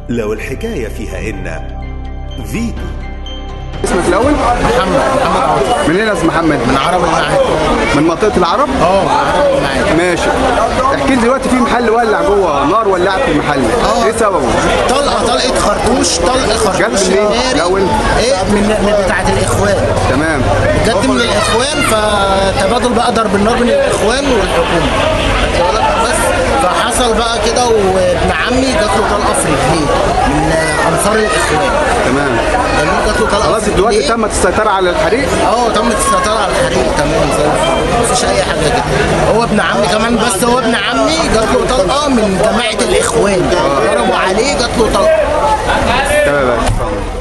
لو الحكاية فيها إن فيتو اسمك الاول محمد محمد عاطف منين يا استاذ محمد من عرب المعاد من منطقه العرب اه من عرب المعاد ماشي احكي لي دلوقتي في محل ولع جوه نار ولعت في المحل آه. ايه سببه طلقه طلقه خرطوش طلق خرطوش جت منين ناري. الأول؟ ايه من من بتاعه الاخوان تمام جت من الاخوان فتبادل بقى ضرب النار بين الاخوان والحكومه خدت بالك؟ بس فحصل بقى كده وابن عمي جات له طلقه في رجليه من انصار الاخوان تمام جميل جات له طلقه خلاص في دلوقتي رجليه. تمت السيطره على الحريق اه تمت السيطرة على الحريق تمام زي الفل. مفيش أي حاجة كده هو ابن عمي كمان بس هو ابن عمي جات له طلقة من جماعة الإخوان ضربوا عليه جات له طلقة تمام يا باشا